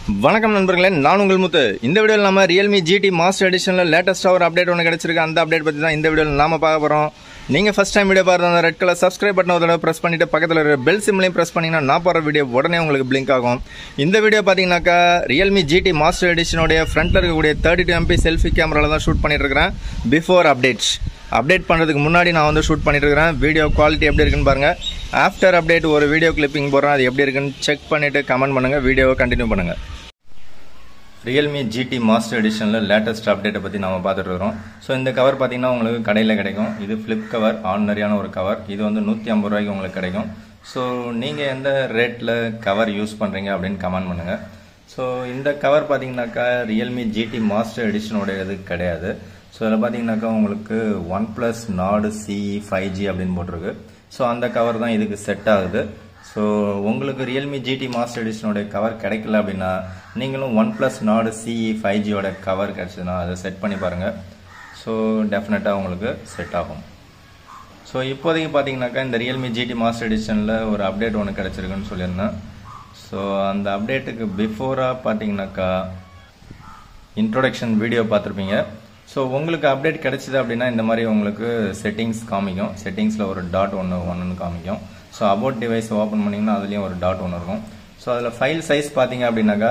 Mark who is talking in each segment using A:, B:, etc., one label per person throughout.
A: வணக்கம் நண்பர்களே நான் உங்கள் முத்து இந்த வீடியோவில் நம்ம ரியல்மி ஜிடி மாஸ்டர் எடிஷனில் லேட்டஸ்ட்டாக ஒரு அப்டேட் ஒன்று கிடச்சிருக்கு அந்த அப்டேட் பற்றி தான் இந்த வீடியோவில் நாம பார்க்க போகிறோம் நீங்கள் ஃபஸ்ட் டைம் வீடியோ பார்த்து அந்த ரெட் கலர் சப்ஸ்கிரைப் பட்டன் ஒரு ப்ரெஸ் பண்ணிட்டு பக்கத்தில் இருக்கிற பெல் சிம்லையும் ப்ரெஸ் பண்ணிங்கன்னா நான் போகிற வீடியோ உடனே உங்களுக்கு பிளிங்க் ஆகும் இந்த வீடியோ பார்த்தீங்கன்னாக்கா ரியல்மி ஜிடி மாஸ்டர் எடிஷனுடைய ஃப்ரண்ட்டில் இருக்கக்கூடிய தேர்ட்டி டூ எம்பி செல்ஃபி கேமராவில் தான் ஷூட் பண்ணிட்டு இருக்கிறேன் பிஃபோர் அப்டேட்ஸ் அப்டேட் பண்ணுறதுக்கு முன்னாடி நான் வந்து ஷூட் பண்ணிட்டு இருக்கிறேன் வீடியோ குவாலிட்டி எப்படி இருக்குன்னு பாருங்கள் ஆஃப்டர் அப்டேட் ஒரு வீடியோ கிளிப்பிங் போடுறேன் அது எப்படி இருக்குன்னு செக் பண்ணிவிட்டு கமெண்ட் பண்ணுங்கள் வீடியோவை கண்டினியூ பண்ணுங்கள் ரியல்மி ஜிடி மாஸ்டர் எடிஷனில் லேட்டஸ்ட் அப்டேட்டை பற்றி நம்ம பார்த்துட்டு இருக்கிறோம் ஸோ இந்த கவர் பார்த்தீங்கன்னா உங்களுக்கு கடையில் கிடைக்கும் இது ஃப்ளிப் கவர் ஆர்டினரியான ஒரு கவர் இது வந்து நூற்றி ஐம்பது ரூபாய்க்கு உங்களுக்கு கிடைக்கும் ஸோ நீங்கள் எந்த ரேட்டில் கவர் யூஸ் பண்ணுறீங்க அப்படின்னு கமெண்ட் பண்ணுங்கள் ஸோ இந்த கவர் பார்த்தீங்கன்னாக்கா ரியல்மி ஜிடி மாஸ்டர் எடிஷனோட இது கிடையாது ஸோ இதில் பார்த்தீங்கன்னாக்கா உங்களுக்கு OnePlus Nord CE five G அப்படின்னு போட்டிருக்கு ஸோ அந்த கவர் தான் இதுக்கு செட் ஆகுது ஸோ உங்களுக்கு ரியல்மி ஜிடி மாஸ்டர் எடிஷனோட கவர் கிடைக்கல அப்படின்னா நீங்களும் OnePlus Nord CE five ஜியோட கவர் கிடச்சதுன்னா அதை செட் பண்ணி பாருங்கள் ஸோ டெஃபினட்டாக உங்களுக்கு செட் ஆகும் ஸோ இப்போதைக்கு பார்த்தீங்கன்னாக்கா இந்த ரியல்மி ஜிடி மாஸ்டர் எடிஷனில் ஒரு அப்டேட் ஒன்று கிடச்சிருக்குன்னு சொல்லியிருந்தேன் ஸோ அந்த அப்டேட்டுக்கு பிஃபோராக பார்த்தீங்கன்னாக்கா இன்ட்ரோடக்ஷன் வீடியோ பார்த்துருப்பீங்க ஸோ உங்களுக்கு அப்டேட் கிடைச்சிது அப்படின்னா இந்த மாதிரி உங்களுக்கு செட்டிங்ஸ் காமிக்கும் செட்டிங்ஸில் ஒரு டாட் ஒன்று ஒன்றுன்னு காமிக்கும் ஸோ அபவுட் டிவைஸ் ஓப்பன் பண்ணிங்கன்னா அதுலேயும் ஒரு டாட் ஒன்று இருக்கும் ஸோ அதில் ஃபைல் சைஸ் பார்த்தீங்க அப்படின்னாக்கா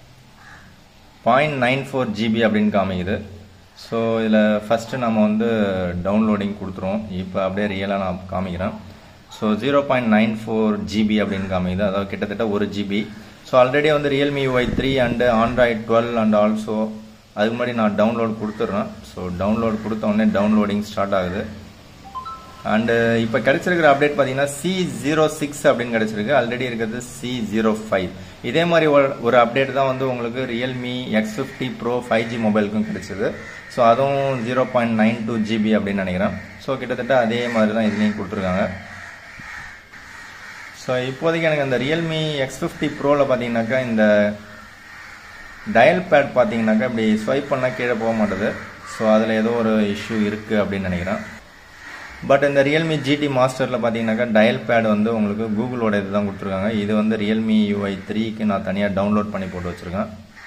A: பாயிண்ட் நைன் ஃபோர் ஜிபி அப்படின்னு காமிக்குது ஸோ இதில் ஃபஸ்ட்டு நம்ம வந்து டவுன்லோடிங் கொடுத்துருவோம் இப்போ அப்படியே ரியலாக நான் காமிக்கிறேன் so zero point nine four GB அப்படின்னு காமிக்குது அதாவது கிட்டத்தட்ட ஒரு ஜிபி ஸோ ஆல்ரெடி வந்து Realme Y three and Android twelve and also அதுக்கு முன்னாடி நான் டவுன்லோட் கொடுத்துட்றேன் ஸோ டவுன்லோட் கொடுத்த உடனே டவுன்லோடிங் ஸ்டார்ட் ஆகுது அண்டு இப்போ கிடைச்சிருக்கிற அப்டேட் பார்த்தீங்கன்னா சி ஜீரோ சிக்ஸ் அப்படின்னு கிடைச்சிருக்கு ஆல்ரெடி இருக்கிறது சி ஜீரோ ஃபைவ் இதே மாதிரி ஒரு- ஒரு அப்டேட் தான் வந்து உங்களுக்கு Realme X fifty pro five G மொபைலுக்கும் கிடைச்சிது ஸோ அதுவும் zero point nine two GB அப்படின்னு நினைக்கிறேன் ஸோ கிட்டத்தட்ட அதே மாதிரி தான் இதுலேயும் கொடுத்துருக்காங்க ஸோ இப்போதைக்கு எனக்கு அந்த ரியல்மி எக்ஸ் ஃபிஃப்டி ப்ரோவில் பார்த்தீங்கன்னாக்கா இந்த டயல் பேட் பார்த்தீங்கன்னாக்கா இப்படி ஸ்வைப் பண்ணால் கீழே போக மாட்டுது ஸோ அதில் ஏதோ ஒரு இஷ்யூ இருக்குது அப்படின்னு நினைக்கிறேன் பட் இந்த ரியல்மி ஜிடி மாஸ்டரில் பார்த்தீங்கன்னாக்கா டயல் பேட் வந்து உங்களுக்கு கூகுளோட இது தான் கொடுத்துருக்காங்க இது வந்து ரியல்மி யூஐ த்ரீக்கு நான் தனியாக டவுன்லோட் பண்ணி போட்டு வச்சுருக்கேன்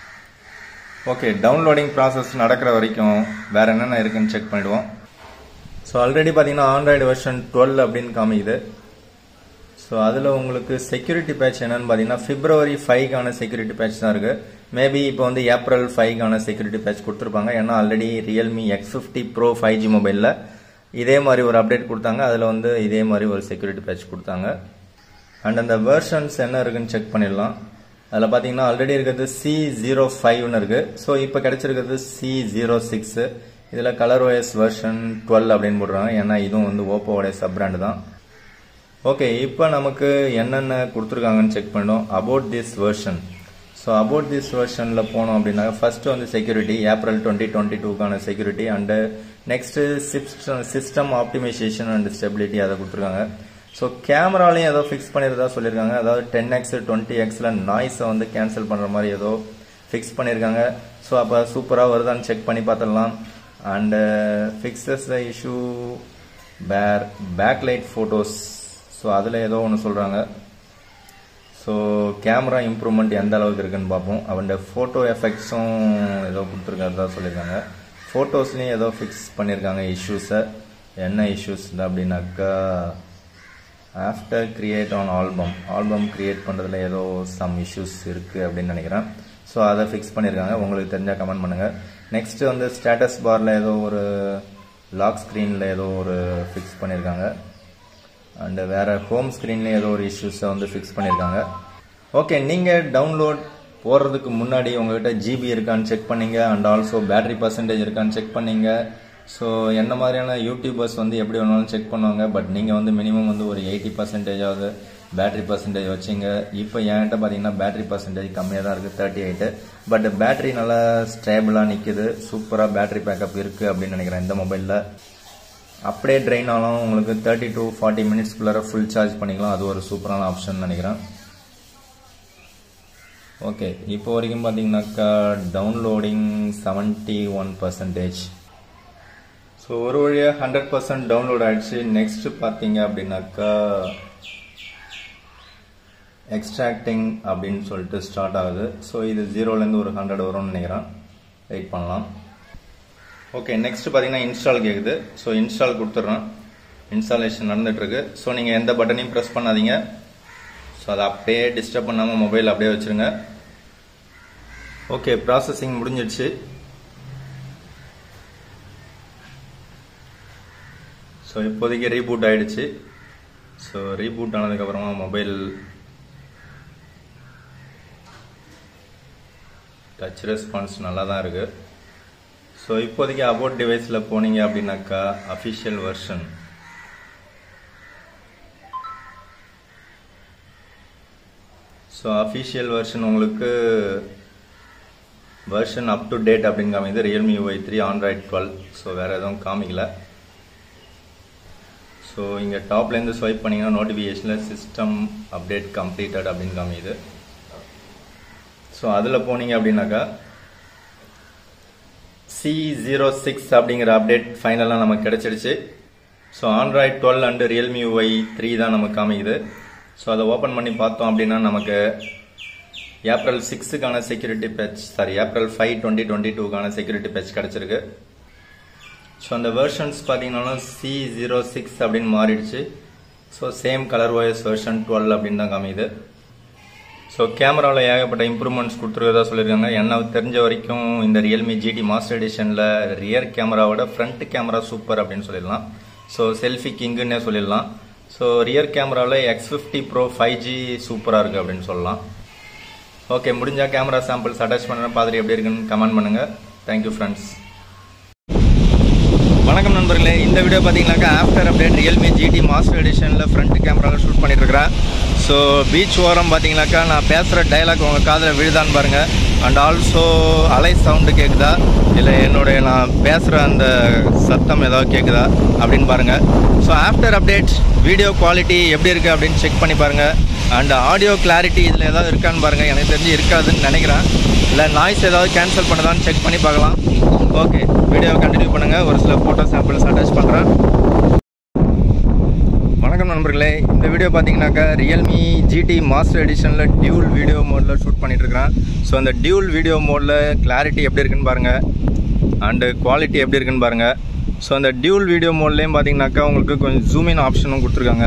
A: ஓகே டவுன்லோடிங் ப்ராசஸ் நடக்கிற வரைக்கும் வேறு என்னென்ன இருக்குன்னு செக் பண்ணிடுவோம் ஸோ ஆல்ரெடி பார்த்தீங்கன்னா ஆண்ட்ராய்டு வெர்ஷன் டுவெல் அப்படின்னு காமிக்குது ஸோ அதில் உங்களுக்கு செக்யூரிட்டி பேட்ச் என்னன்னு பார்த்தீங்கன்னா பிப்ரவரி ஃபைவ்க்கான செக்யூரிட்டி பேட்ச் தான் இருக்குது மேபி இப்போ வந்து ஏப்ரல் ஃபைவ்க்கான செக்யூரிட்டி பேட்ச் கொடுத்துருப்பாங்க ஏன்னா already Realme X fifty pro five G மொபைலில் இதே மாதிரி ஒரு அப்டேட் கொடுத்தாங்க அதில் வந்து இதே மாதிரி ஒரு செக்யூரிட்டி பேட்ச் கொடுத்தாங்க அண்ட் அந்த வெர்ஷன்ஸ் என்ன இருக்குன்னு செக் பண்ணிடலாம் அதில் பார்த்தீங்கன்னா ஆல்ரெடி இருக்கிறது சி ஜீரோ ஃபைவ்னு இருக்குது ஸோ இப்போ கிடைச்சிருக்கிறது சி ஜீரோ சிக்ஸு இதில் கலர் OS வெர்ஷன் டுவெல் அப்படின்னு போடுறாங்க ஏன்னா இதுவும் வந்து ஓப்போவோட சப் பிராண்டு தான் ஓகே இப்போ நமக்கு என்னென்ன கொடுத்துருக்காங்கன்னு செக் பண்ணோம் about this version so about this வெர்ஷனில் போனோம் அப்படின்னா ஃபர்ஸ்ட் வந்து செக்யூரிட்டி ஏப்ரல் டுவெண்ட்டி டுவெண்ட்டி டூக்கான security and next system system optimisation and stability அதை கொடுத்துருக்காங்க ஸோ கேமராலையும் ஏதோ ஃபிக்ஸ் பண்ணியிருந்தா சொல்லியிருக்காங்க அதாவது டென் எக்ஸ் டுவெண்ட்டி எக்ஸில் நாய்ஸை வந்து கேன்சல் பண்ணுற மாதிரி ஏதோ ஃபிக்ஸ் பண்ணியிருக்காங்க ஸோ அப்போ சூப்பராக வருதான்னு செக் பண்ணி பார்த்துடலாம் and fixes the issue for backlight photos so அதில் ஏதோ ஒன்று சொல்கிறாங்க ஸோ கேமரா இம்ப்ரூவ்மெண்ட் எந்த அளவுக்கு இருக்குன்னு பார்ப்போம் அவன் ஃபோட்டோ எஃபெக்ட்ஸும் ஏதோ கொடுத்துருக்காருதா சொல்லியிருக்காங்க ஃபோட்டோஸ்லேயும் ஏதோ ஃபிக்ஸ் பண்ணியிருக்காங்க இஷ்யூஸை என்ன இஷ்யூஸ் அப்படின்னாக்கா after create an album album create பண்ணுறதுல ஏதோ சம் இஷ்யூஸ் இருக்குது அப்படின்னு நினைக்கிறேன் ஸோ அதை ஃபிக்ஸ் பண்ணியிருக்காங்க உங்களுக்கு தெரிஞ்சால் கமெண்ட் பண்ணுங்கள் நெக்ஸ்ட் வந்து ஸ்டேட்டஸ் பாரில் ஏதோ ஒரு லாக் ஸ்க்ரீனில் ஏதோ ஒரு ஃபிக்ஸ் பண்ணியிருக்காங்க அண்டு வேற ஹோம் ஸ்க்ரீன்லேயும் ஏதோ ஒரு இஷ்யூஸை வந்து ஃபிக்ஸ் பண்ணியிருக்காங்க ஓகே நீங்கள் டவுன்லோட் போடுறதுக்கு முன்னாடி உங்ககிட்ட ஜிபி இருக்கான்னு செக் பண்ணீங்க அண்ட் ஆல்சோ பேட்டரி பர்சன்டேஜ் இருக்கான்னு செக் பண்ணீங்க ஸோ என்ன மாதிரியான யூடியூபர்ஸ் வந்து எப்படி வேணாலும் செக் பண்ணுவாங்க பட் நீங்கள் வந்து மினிமம் வந்து ஒரு எயிட்டி பர்சன்டேஜாவது பேட்டரி பர்சன்டேஜ் வச்சிங்க இப்போ என்கிட்ட பார்த்தீங்கன்னா பேட்டரி பர்சன்டேஜ் கம்மியாக தான் இருக்குது தேர்ட்டி எயிட்டு பட் பேட்டரி நல்லா ஸ்டேபிளாக நிற்குது சூப்பராக பேட்டரி பேக்கப் இருக்குது அப்படின்னு நினைக்கிறேன் இந்த மொபைலில் அப்படியே ட்ரெயின் ஆனாலும் உங்களுக்கு தேர்ட்டி டு ஃபார்ட்டி மினிட்ஸ்க்குள்ளார ஃபுல் சார்ஜ் பண்ணிக்கலாம் அது ஒரு சூப்பரான ஆப்ஷன் நினைக்கிறேன் ஓகே இப்போ வரைக்கும் பார்த்தீங்கன்னாக்கா downloading seventy one percentage so ஒரு வழியாக ஹண்ட்ரட் பர்சன்ட் டவுன்லோட் ஆயிடுச்சு நெக்ஸ்ட் பார்த்தீங்க அப்படின்னாக்கா எக்ஸ்ட்ராக்டிங் அப்படின்னு சொல்லிட்டு ஸ்டார்ட் ஆகுது ஸோ இது ஜீரோலேருந்து ஒரு ஹண்ட்ரட் வரும்னு நினைக்கிறேன் வெயிட் பண்ணலாம் ஓகே நெக்ஸ்ட் பார்த்தீங்கன்னா இன்ஸ்டால் கேட்குது ஸோ இன்ஸ்டால் கொடுத்துட்றேன் இன்ஸ்டாலேஷன் நடந்துகிட்ருக்கு ஸோ நீங்கள் எந்த பட்டனையும் ப்ரெஸ் பண்ணாதீங்க ஸோ அதை அப்படியே டிஸ்டர்ப் பண்ணாமல் மொபைல் அப்படியே வச்சுருங்க ஓகே ப்ராசஸிங் முடிஞ்சிடுச்சு ஸோ இப்போதைக்கு ரீபூட் ஆயிடுச்சு ஸோ ரீபூட் ஆனதுக்கப்புறமா மொபைல் டச் ரெஸ்பான்ஸ் நல்லா தான் இருக்குது ஸோ இப்போதைக்கு அபோட் டிவைஸில் போனீங்க அப்படின்னாக்கா official version so official version உங்களுக்கு வெர்ஷன் அப் டு டேட் அப்படின்னு காமிக்குது Realme Y three Android twelve so வேறு எதுவும் காமிக்கல ஸோ இங்கே டாப்லேருந்து ஸ்வைப் பண்ணிங்கன்னா நோட்டிஃபிகேஷனில் சிஸ்டம் அப்டேட் கம்ப்ளீட்டட் அப்படின்னு காமிக்குது ஸோ அதில் போனீங்க அப்படின்னாக்கா சி ஜீரோ சிக்ஸ் அப்படிங்கிற அப்டேட் ஃபைனலாக நமக்கு கிடச்சிடுச்சு so Android twelve and Realme Y three தான் நமக்கு காமிக்குது ஸோ அதை ஓப்பன் பண்ணி பார்த்தோம் அப்படின்னா நமக்கு ஏப்ரல் சிக்ஸுக்கான security patch sorry April five twenty twenty டூக்கான செக்யூரிட்டி பேட்ச் கிடச்சிருக்கு ஸோ அந்த வெர்ஷன்ஸ் பார்த்தீங்கன்னாலும் சி ஜீரோ சிக்ஸ் அப்படின்னு மாறிடுச்சு so same colour OS version twelve அப்படின்னு தான் காமிக்குது ஸோ கேமராவில் ஏகப்பட்ட இம்ப்ரூவ்மெண்ட்ஸ் கொடுத்துருக்கதா சொல்லியிருக்காங்க என்ன தெரிஞ்ச வரைக்கும் இந்த ரியல்மி ஜிடி மாஸ்டர் எடிஷனில் ரியர் கேமராவோட ஃப்ரண்ட் கேமரா சூப்பர் அப்படின்னு சொல்லிடலாம் ஸோ செல்ஃபி கிங்குன்னே சொல்லிடலாம் ஸோ ரியர் கேமராவில் X fifty pro five G சூப்பராக இருக்குது அப்படின்னு சொல்லலாம் ஓகே முடிஞ்சால் கேமரா சாம்பிள்ஸ் அட்டாச் பண்ணுறேன் பார்த்துட்டு எப்படி இருக்குன்னு கமெண்ட் பண்ணுங்கள் தேங்க்யூ ஃப்ரெண்ட்ஸ் வணக்கம் நண்பர்களே இந்த வீடியோ பார்த்தீங்கன்னாக்கா after update Realme GT master எடிஷனில் ஃப்ரண்ட் கேமராவில் ஷூட் பண்ணிட்டு இருக்கிறேன் ஸோ பீச் ஓரம் பார்த்தீங்கன்னாக்கா நான் பேசுகிற டைலாக் உங்கள் காதில் விழுதான்னு பாருங்கள் அண்ட் ஆல்சோ அலை சவுண்டு கேட்குதா இல்லை என்னுடைய நான் பேசுகிற அந்த சத்தம் ஏதாவது கேட்குதா அப்படின்னு பாருங்கள் so after update video quality எப்படி இருக்குது அப்படின்னு செக் பண்ணி பாருங்கள் அண்ட் ஆடியோ கிளாரிட்டி இதில் ஏதாவது இருக்கான்னு பாருங்கள் எனக்கு தெரிஞ்சு இருக்காதுன்னு நினைக்கிறேன் இல்லை நாய்ஸ் ஏதாவது கேன்சல் பண்ணுதான்னு செக் பண்ணி பார்க்கலாம் ஓகே வீடியோவை கண்டினியூ பண்ணுங்கள் ஒரு சில ஃபோட்டோ சாம்பிள்ஸ் அட்டாச் பண்ணுறேன் வணக்கம் நண்பர்களே இந்த வீடியோ பார்த்தீங்கன்னாக்கா ரியல்மி ஜிடி மாஸ்டர் எடிஷனில் டியூல் வீடியோ மோடில் ஷூட் பண்ணிகிட்ருக்கிறேன் ஸோ அந்த டியூல் வீடியோ மோடில் கிளாரிட்டி எப்படி இருக்குன்னு பாருங்கள் அண்டு குவாலிட்டி எப்படி இருக்குன்னு பாருங்கள் ஸோ அந்த டியூல் வீடியோ மோட்லேயும் பார்த்தீங்கன்னாக்கா உங்களுக்கு கொஞ்சம் ஜூமின் ஆப்ஷனும் கொடுத்துருக்காங்க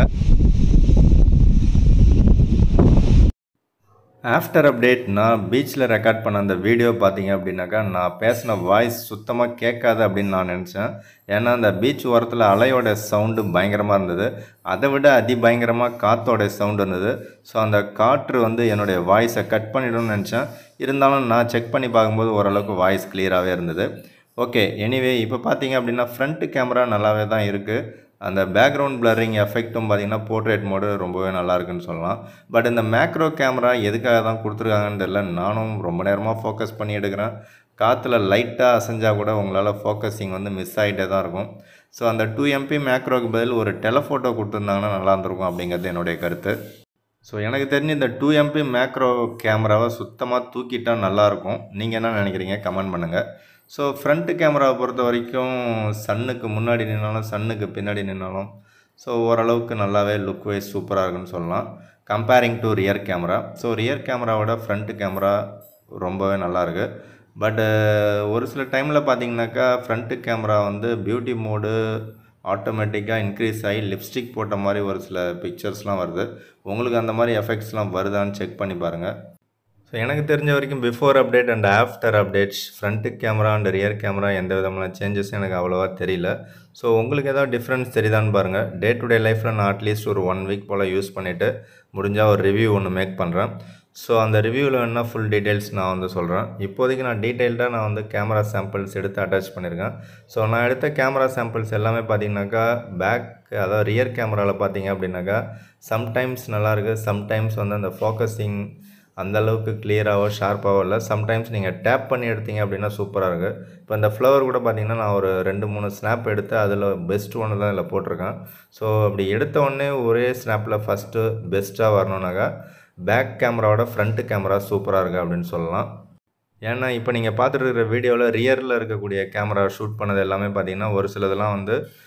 A: ஆஃப்டர் அப்டேட் நான் பீச்சில் ரெக்கார்ட் பண்ண அந்த வீடியோ பார்த்தீங்க அப்படின்னாக்கா நான் பேசின வாய்ஸ் சுத்தமாக கேட்காது அப்படின்னு நான் நினச்சேன் ஏன்னா அந்த பீச் ஓரத்தில் அலையோட சவுண்டு பயங்கரமாக இருந்தது அதை விட அதி பயங்கரமாக காற்றோட சவுண்டு இருந்தது ஸோ அந்த காற்று வந்து என்னுடைய வாய்ஸை கட் பண்ணிடும்னு நினச்சேன் இருந்தாலும் நான் செக் பண்ணி பார்க்கும்போது ஓரளவுக்கு வாய்ஸ் கிளியராகவே இருந்தது ஓகே எனிவே இப்போ பார்த்தீங்க அப்படின்னா ஃப்ரண்ட் கேமரா நல்லாவே தான் இருக்குது அந்த பேக்ரவுண்ட் பிளரிங் எஃபெக்ட்டும் பார்த்தீங்கன்னா போர்ட்ரேட் மோடு ரொம்பவே நல்லா இருக்குன்னு சொல்லலாம் பட் இந்த மேக்ரோ கேமரா எதுக்காக தான் கொடுத்துருக்காங்கன்னு தெரியல நானும் ரொம்ப நேரமாக ஃபோக்கஸ் பண்ணி எடுக்கிறேன் காற்றுல லைட்டாக அசைஞ்சால் கூட உங்களால் ஃபோக்கஸிங் வந்து மிஸ் ஆகிட்டே தான் இருக்கும் ஸோ அந்த டூ எம்பி மேக்ரோக்கு பதில் ஒரு டெலஃபோட்டோ கொடுத்துருந்தாங்கன்னா நல்லா இருந்திருக்கும் அப்படிங்கிறது என்னுடைய கருத்து ஸோ எனக்கு தெரிஞ்சு இந்த டூ எம்பி மேக்ரோ கேமராவை சுத்தமாக தூக்கிட்டால் நல்லாயிருக்கும் நீங்கள் என்ன நினைக்கிறீங்க கமெண்ட் பண்ணுங்கள் ஸோ ஃப்ரண்ட் கேமராவை பொறுத்த வரைக்கும் சன்னுக்கு முன்னாடி நின்னாலும் சன்னுக்கு பின்னாடி நின்னாலும் ஸோ ஓரளவுக்கு நல்லாவே லுக் வைஸ் சூப்பராக இருக்குன்னு சொல்லலாம் comparing to rear camera so rear கேமராவோட ஃப்ரண்ட் கேமரா ரொம்பவே நல்லாயிருக்கு பட்டு ஒரு சில டைமில் பார்த்தீங்கன்னாக்கா ஃப்ரண்ட்டு கேமரா வந்து பியூட்டி மோடு ஆட்டோமேட்டிக்காக இன்க்ரீஸ் ஆகி லிப்ஸ்டிக் போட்ட மாதிரி ஒரு சில பிக்சர்ஸ்லாம் வருது உங்களுக்கு அந்த மாதிரி எஃபெக்ட்ஸ்லாம் வருதான்னு செக் பண்ணி பாருங்கள் ஸோ எனக்கு தெரிஞ்ச வரைக்கும் before update and after updates front camera and rear camera எந்த விதமான சேஞ்சஸ் எனக்கு அவ்வளோவா தெரியல ஸோ உங்களுக்கு ஏதாவது டிஃப்ரென்ஸ் தெரியுதான்னு பாருங்கள் டே டு டே லைஃப்பில் நான் அட்லீஸ்ட் ஒரு ஒன் வீக் போல் யூஸ் பண்ணிவிட்டு முடிஞ்சால் ஒரு ரிவ்யூ ஒன்று மேக் பண்ணுறேன் ஸோ அந்த ரிவ்யூவில் என்ன ஃபுல் டீட்டெயில்ஸ் நான் வந்து சொல்கிறேன் இப்போதைக்கு நான் டீட்டெயில்டாக நான் வந்து கேமரா சாம்பிள்ஸ் எடுத்து அட்டாச் பண்ணியிருக்கேன் ஸோ நான் எடுத்த கேமரா சாம்பிள்ஸ் எல்லாமே பார்த்தீங்கன்னாக்கா பேக் அதாவது ரியர் கேமராவில் பார்த்தீங்க அப்படின்னாக்கா சம்டைம்ஸ் நல்லாயிருக்கு சம்டைம்ஸ் வந்து அந்த ஃபோக்கஸிங் அந்த அளவுக்கு கிளியராகவோ ஷார்ப்பாகவோ இல்லை சம்டைம்ஸ் நீங்கள் டேப் பண்ணி எடுத்தீங்க அப்படின்னா சூப்பராக இருக்குது இப்போ இந்த ஃப்ளவர் கூட பார்த்தீங்கன்னா நான் ஒரு ரெண்டு மூணு ஸ்னாப் எடுத்து அதில் பெஸ்ட் ஒன்று தான் இதில் போட்டிருக்கேன் ஸோ அப்படி எடுத்த உடனே ஒரே ஸ்னாப்பில் ஃபஸ்ட்டு பெஸ்ட்டாக வரணுன்னாக்கா பேக் கேமராவோட ஃப்ரண்ட் கேமரா சூப்பராக இருக்குது அப்படின்னு சொல்லலாம் ஏன்னா இப்போ நீங்கள் பார்த்துட்டு இருக்கிற வீடியோவில் ரியரில் இருக்கக்கூடிய கேமரா ஷூட் பண்ணது எல்லாமே பார்த்தீங்கன்னா ஒரு சிலதெல்லாம் வந்து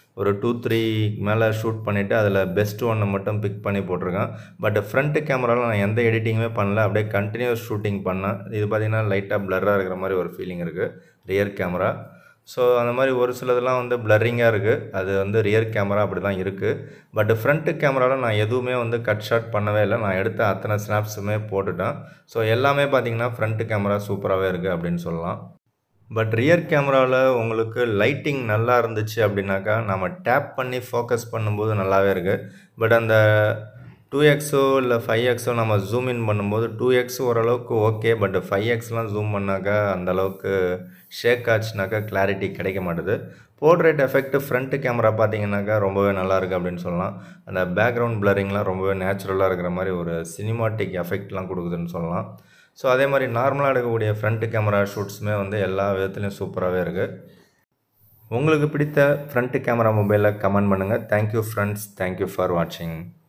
A: ஒரு டூ த்ரீ மேலே ஷூட் பண்ணிவிட்டு அதில் பெஸ்ட் ஒன்னை மட்டும் பிக் பண்ணி போட்டிருக்கேன் பட் ஃப்ரண்ட்டு கேமராவில் நான் எந்த எடிட்டிங்குமே பண்ணல அப்படியே கண்டினியூஸ் ஷூட்டிங் பண்ணேன் இது பார்த்திங்கன்னா லைட்டாக பிளர்ராக இருக்கிற மாதிரி ஒரு ஃபீலிங் இருக்குது ரியர் கேமரா ஸோ அந்த மாதிரி ஒரு சிலதெல்லாம் வந்து பிளரிங்காக இருக்குது அது வந்து ரியர் கேமரா அப்படி தான் இருக்குது பட் ஃப்ரண்ட்டு கேமராவில் நான் எதுவுமே வந்து கட் ஷாட் பண்ணவே இல்லை நான் எடுத்த அத்தனை ஸ்னாப்ஸுமே போட்டுட்டேன் ஸோ எல்லாமே பார்த்தீங்கன்னா ஃப்ரண்ட்டு கேமரா சூப்பராகவே இருக்குது அப்படின்னு சொல்லலாம் பட் ரியர் கேமராவில் உங்களுக்கு லைட்டிங் நல்லா இருந்துச்சு அப்படின்னாக்கா நம்ம டேப் பண்ணி ஃபோக்கஸ் பண்ணும்போது நல்லாவே இருக்குது பட் அந்த டூ எக்ஸோ இல்லை ஃபைவ் எக்ஸோ நம்ம ஜூம் இன் பண்ணும்போது டூ எக்ஸ் ஓரளவுக்கு ஓகே பட் ஃபைவ் எக்ஸ்லாம் ஜூம் பண்ணாக்கா அந்தளவுக்கு ஷேக் ஆச்சுனாக்கா கிளாரிட்டி கிடைக்க மாட்டுது போர்ட்ரேட் எஃபெக்ட் ஃப்ரண்ட் கேமரா பார்த்தீங்கன்னாக்கா ரொம்பவே நல்லா இருக்குது அப்படின்னு சொல்லலாம் அந்த பேக்ரவுண்ட் பிளரிங்லாம் ரொம்பவே நேச்சுரலாக இருக்கிற மாதிரி ஒரு சினிமாட்டிக் எஃபெக்ட்லாம் கொடுக்குதுன்னு சொல்லலாம் ஸோ அதே மாதிரி நார்மலாக எடுக்கக்கூடிய ஃப்ரண்ட் கேமரா ஷூட்ஸுமே வந்து எல்லா விதத்துலையும் சூப்பராகவே இருக்குது உங்களுக்கு பிடித்த ஃப்ரண்ட் கேமரா மொபைலில் கமெண்ட் பண்ணுங்கள் தேங்க்யூ ஃப்ரெண்ட்ஸ் தேங்க்யூ ஃபார் வாட்சிங்